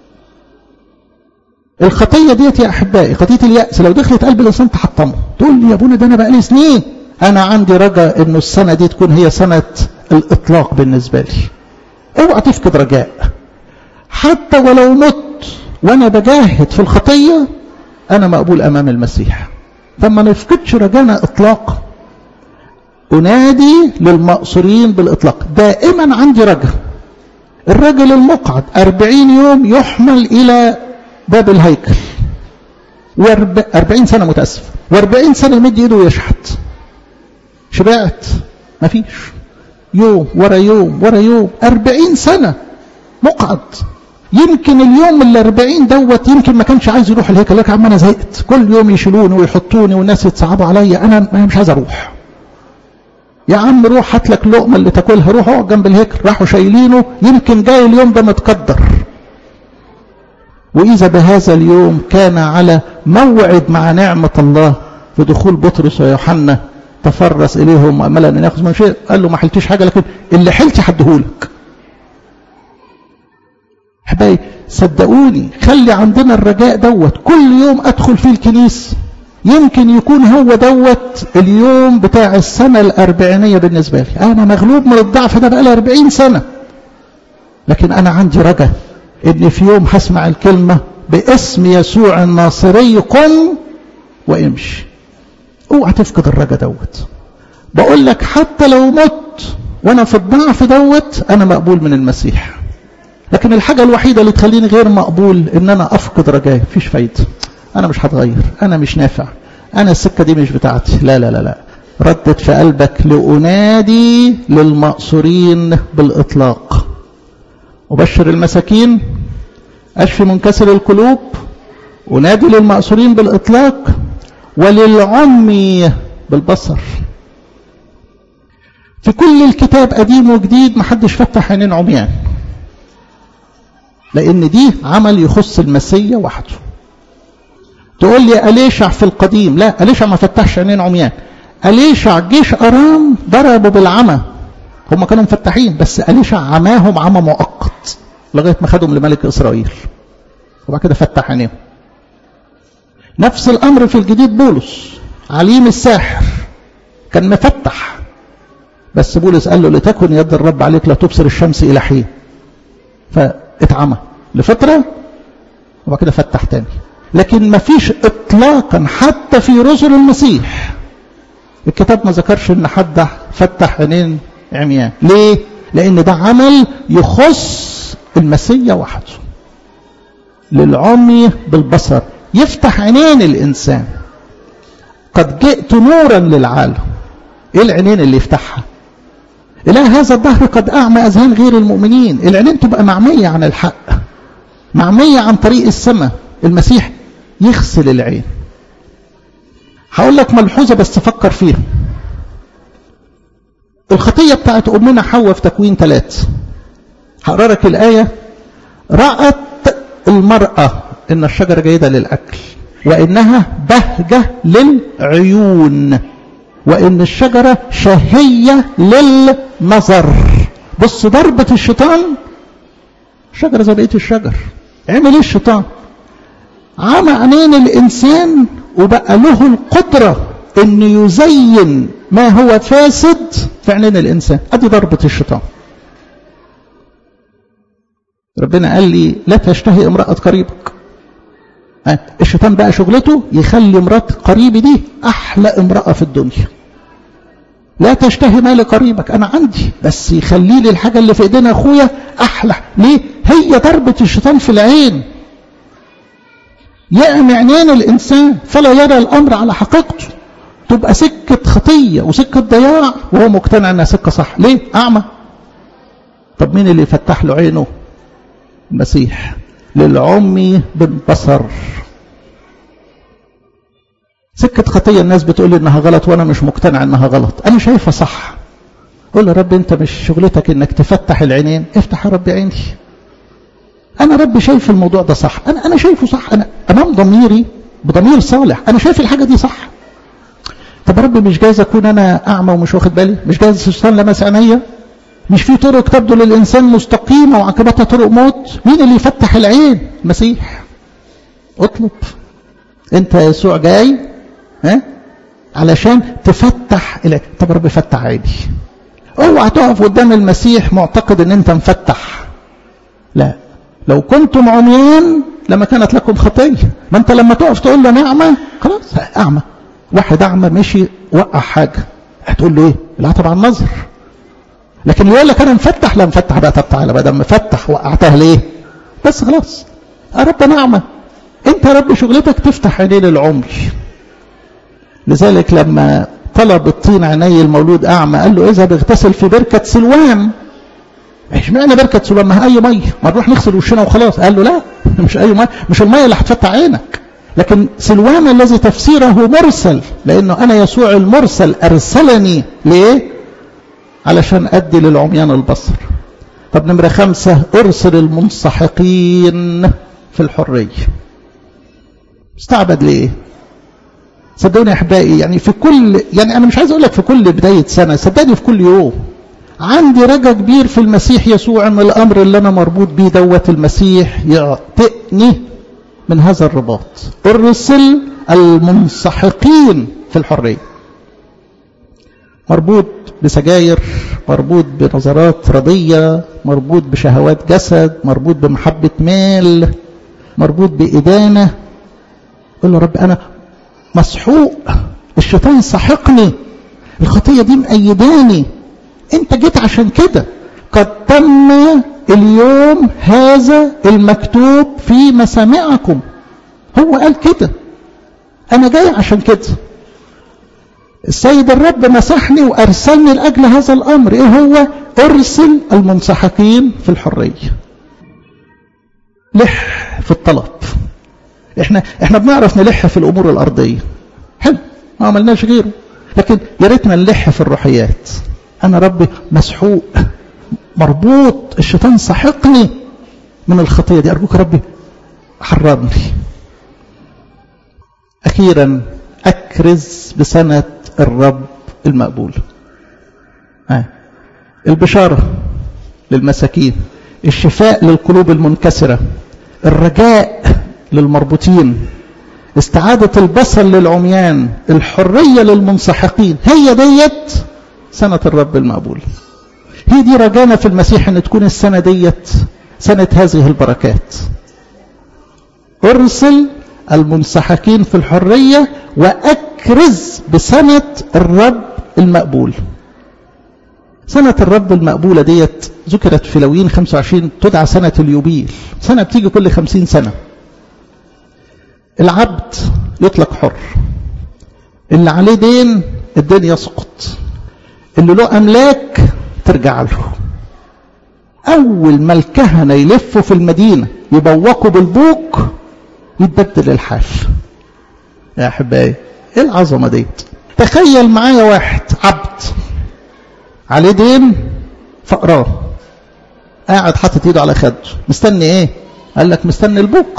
الخطيه ديت يا احبائي خطيه الياس لو دخلت قلب الانسان تحطمه تقول لي يا ابونا ده انا بقالي سنين انا عندي رجاء انه السنه دي تكون هي سنه الاطلاق بالنسبه لي اوعى تفقد رجاء حتى ولو مت وانا بجاهد في الخطيه انا مقبول امام المسيح فما نفقدش رجانا اطلاقا انادي للمأسورين بالاطلاق دائما عندي رجا الرجل المقعد أربعين يوم يحمل إلى باب الهيكل وأربعين سنة متأسف وأربعين سنة يمد إيده ويشحت شبعت مفيش يوم ورا يوم ورا يوم أربعين سنة مقعد يمكن اليوم ال 40 دوت يمكن ما كانش عايز يروح الهيكل لك عم انا زهقت كل يوم يشيلوني ويحطوني والناس يتصعبوا عليا انا انا مش عايز اروح يا عم روح هات لك لقمه اللي تاكلها روح اقعد جنب الهيكل راحوا شايلينه يمكن جاي اليوم ده متقدر واذا بهذا اليوم كان على موعد مع نعمه الله في دخول بطرس ويوحنا تفرس اليهم املا ان ياخذ من شيء قال له ما حلتش حاجه لكن اللي حلتي هديهولك احبائي صدقوني خلي عندنا الرجاء دوت كل يوم ادخل فيه الكنيسه يمكن يكون هو دوت اليوم بتاع السنة الأربعينية بالنسبة لي أنا مغلوب من الضعف ده بقالي أربعين سنة لكن أنا عندي رجاء إن في يوم هسمع الكلمة باسم يسوع الناصري قم وامشي اوعى تفقد الرجاء دوت بقول لك حتى لو مت وانا في الضعف دوت انا مقبول من المسيح لكن الحاجة الوحيدة اللي تخليني غير مقبول ان انا افقد رجائي مفيش فايدة انا مش هتغير انا مش نافع انا السكة دي مش بتاعتي لا لا لا لا ردت في قلبك لأنادي للمأسورين بالإطلاق أبشر المساكين أشفي منكسر القلوب أنادي للمأسورين بالإطلاق وللعمي بالبصر في كل الكتاب قديم وجديد محدش فتح عينين عميان لأن دي عمل يخص المسيا وحده تقول لي أليشع في القديم لا أليشع ما فتحش عينين عميان أليشع جيش أرام ضربوا بالعمى هم كانوا مفتحين بس أليشع عماهم عمى مؤقت لغاية ما خدهم لملك إسرائيل وبعد كده فتح عينيهم نفس الأمر في الجديد بولس عليم الساحر كان مفتح بس بولس قال له لتكن يد الرب عليك لا تبصر الشمس إلى حين فاتعمى لفترة وبعد كده فتح تاني لكن ما فيش اطلاقا حتى في رسل المسيح الكتاب ما ذكرش ان حد فتح عينين عميان ليه لان ده عمل يخص المسيا وحده للعمي بالبصر يفتح عينين الانسان قد جئت نورا للعالم ايه العينين اللي يفتحها إله هذا الدهر قد أعمى أذهان غير المؤمنين العينين تبقى معمية عن الحق معمية عن طريق السماء المسيح يغسل العين هقول لك ملحوظة بس فكر فيها الخطية بتاعت أمنا حواء في تكوين ثلاث هقرا لك الآية رأت المرأة إن الشجرة جيدة للأكل وإنها بهجة للعيون وإن الشجرة شهية للنظر بص ضربة الشيطان شجرة زي بقية الشجر عمل ايه الشيطان عمى عينين الإنسان وبقى له القدرة أن يزين ما هو فاسد في عينين الإنسان أدي ضربة الشيطان ربنا قال لي لا تشتهي امرأة قريبك الشيطان بقى شغلته يخلي مرات قريبي دي أحلى امرأة في الدنيا لا تشتهي مال قريبك أنا عندي بس يخلي لي الحاجة اللي في إيدينا أخويا أحلى ليه هي ضربة الشيطان في العين يعمي عينين الإنسان فلا يرى الأمر على حقيقته تبقى سكة خطية وسكة ضياع وهو مقتنع أنها سكة صح ليه أعمى طب مين اللي يفتح له عينه المسيح للعمي بالبصر سكة خطية الناس بتقول لي انها غلط وانا مش مقتنع انها غلط انا شايفها صح قول يا رب انت مش شغلتك انك تفتح العينين افتح يا رب عيني انا رب شايف الموضوع ده صح انا انا شايفه صح انا امام ضميري بضمير صالح انا شايف الحاجة دي صح طب يا رب مش جايز اكون انا اعمى ومش واخد بالي مش جايز الشيطان لمس عينيا مش في طرق تبدو للإنسان مستقيمة وعاقبتها طرق موت مين اللي يفتح العين المسيح اطلب انت يسوع جاي ها علشان تفتح العين طب رب فتح عيني اوعى تقف قدام المسيح معتقد ان انت مفتح لا لو كنتم عميان لما كانت لكم خطيه ما انت لما تقف تقول له نعمه خلاص اعمى واحد اعمى مشي وقع حاجه هتقول له ايه لا طبعا نظر لكن يقول لك انا مفتح لا مفتح بقى طب تعالى بقى مفتح وقعتها ليه بس خلاص يا رب نعمة انت يا رب شغلتك تفتح عينين العمي لذلك لما طلب الطين عيني المولود اعمى قال له اذهب اغتسل في بركة سلوان مش معنى بركة سلوان ما اي مية ما نروح نغسل وشنا وخلاص قال له لا مش اي مية مش المية اللي هتفتح عينك لكن سلوان الذي تفسيره مرسل لانه انا يسوع المرسل ارسلني ليه علشان أدي للعميان البصر طب نمرة خمسة أرسل المنسحقين في الحرية استعبد ليه صدقوني يا أحبائي يعني في كل يعني أنا مش عايز أقول لك في كل بداية سنة صدقني في كل يوم عندي رجا كبير في المسيح يسوع ان الامر اللي انا مربوط بيه دوت المسيح يعتقني من هذا الرباط ارسل المنسحقين في الحريه مربوط بسجاير مربوط بنظرات رضية مربوط بشهوات جسد مربوط بمحبة مال مربوط بإدانة قل له رب أنا مسحوق الشيطان سحقني الخطية دي مأيداني انت جيت عشان كده قد تم اليوم هذا المكتوب في مسامعكم هو قال كده انا جاي عشان كده السيد الرب مسحني وأرسلني لأجل هذا الأمر إيه هو أرسل المنسحقين في الحرية لح في الطلب احنا احنا بنعرف نلح في الامور الارضيه حلو ما عملناش غيره لكن يا ريتنا نلح في الروحيات انا ربي مسحوق مربوط الشيطان سحقني من الخطيه دي ارجوك يا ربي حررني اخيرا اكرز بسنه الرب المقبول آه. البشاره للمساكين الشفاء للقلوب المنكسره الرجاء للمربوطين استعادة البصر للعميان الحرية للمنسحقين هي ديت سنة الرب المقبول هي دي رجانا في المسيح ان تكون السنة ديت سنة هذه البركات ارسل المنسحقين في الحرية واكرز بسنة الرب المقبول سنة الرب المقبولة ديت ذكرت في لوين 25 تدعى سنة اليوبيل سنة بتيجي كل 50 سنة العبد يطلق حر اللي عليه دين الدين يسقط اللي له أملاك ترجع له أول ما الكهنة يلفوا في المدينة يبوقوا بالبوق يتبدل الحال يا أحبائي إيه العظمة ديت تخيل معايا واحد عبد عليه دين فقراه قاعد حاطط ايده على خده مستني ايه قال لك مستني البوق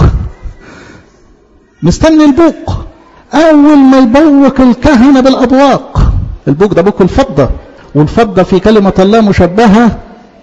مستني البوق اول ما يبوق الكهنه بالابواق البوق ده بوق الفضه والفضه في كلمه الله مشبهه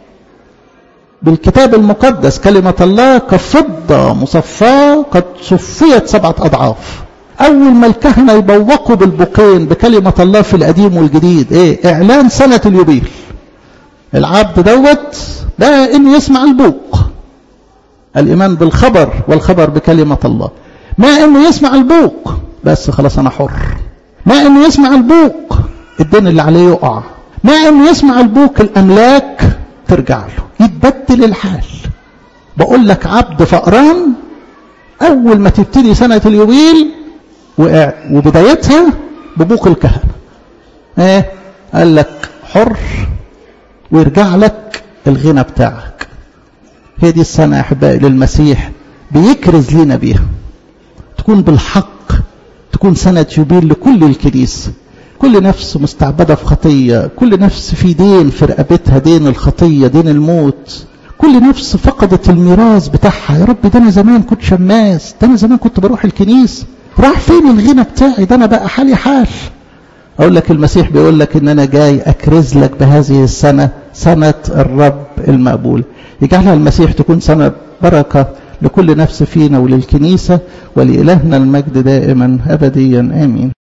بالكتاب المقدس كلمه الله كفضه مصفاه قد صفيت سبعه اضعاف اول ما الكهنه يبوقوا بالبوقين بكلمه الله في القديم والجديد ايه اعلان سنه اليوبيل العبد دوت ده انه يسمع البوق الايمان بالخبر والخبر بكلمه الله ما انه يسمع البوق بس خلاص انا حر ما انه يسمع البوق الدين اللي عليه يقع ما انه يسمع البوق الاملاك ترجع له يتبدل الحال بقول لك عبد فقران اول ما تبتدي سنه اليوبيل وقع وبدايتها ببوق الكهنه ايه قال لك حر ويرجع لك الغنى بتاعك هي دي السنه يا احبائي للمسيح بيكرز لنا بيها تكون بالحق تكون سنة يوبيل لكل الكنيسة كل نفس مستعبدة في خطية كل نفس في دين في رقبتها دين الخطية دين الموت كل نفس فقدت الميراث بتاعها يا رب ده انا زمان كنت شماس ده انا زمان كنت بروح الكنيسة راح فين الغنى بتاعي ده انا بقى حالي حال اقول لك المسيح بيقول لك ان انا جاي اكرز لك بهذه السنة سنة الرب المقبول يجعلها المسيح تكون سنة بركة لكل نفس فينا وللكنيسة ولإلهنا المجد دائما أبديا آمين